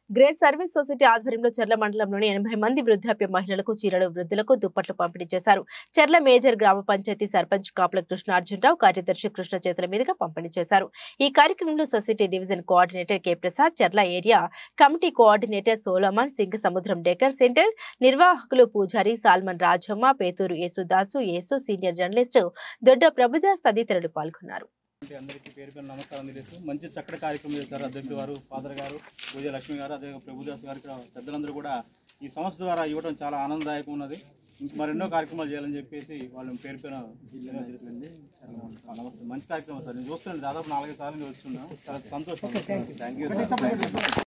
grace service society ఆధ్వర్యంలో చెర్ల మండలంలోని ఎనభై మంది వృద్ధాప్య మహిళలకు చీరలు వృద్ధులకు దుప్పట్లు పంపిణీ చేశారు చెర్ల మేజర్ గ్రామ పంచాయతీ సర్పంచ్ కాపుల కృష్ణార్జునరావు కార్యదర్శి కృష్ణ చేతుల మీదుగా పంపిణీ చేశారు ఈ కార్యక్రమంలో society division coordinator K Prasad Cherla area committee coordinator Solomon Singh సముద్రం డెకర్ సెంటర్ నిర్వాహకులు పూజారి Solomon Rajamma Peturu Yesudasu Yesu senior journalist Dodda Prabhudas తదితరులు పాల్గొన్నారు అంటే అందరికీ పేరు పేరు నమస్కారం తెలియదు మంచి చక్కటి కార్యక్రమం చేశారు అధ్యక్షుడు గారు ఫాదర్ గారు పూజ లక్ష్మి గారు అదే ప్రభుదాస్ గారు ఇక్కడ పెద్దలందరూ కూడా ఈ సంస్థ ద్వారా ఇవ్వడం చాలా ఆనందదాయకం ఉన్నది ఇంక మరెన్నో కార్యక్రమాలు చేయాలని చెప్పేసి వాళ్ళని పేరు పేరు తెలిసింది నమస్తే మంచి కార్యక్రమం సార్ నేను చూస్తున్నాను దాదాపు నాలుగైదు సార్లు నేను వస్తున్నాను చాలా సంతోషం థ్యాంక్ యూ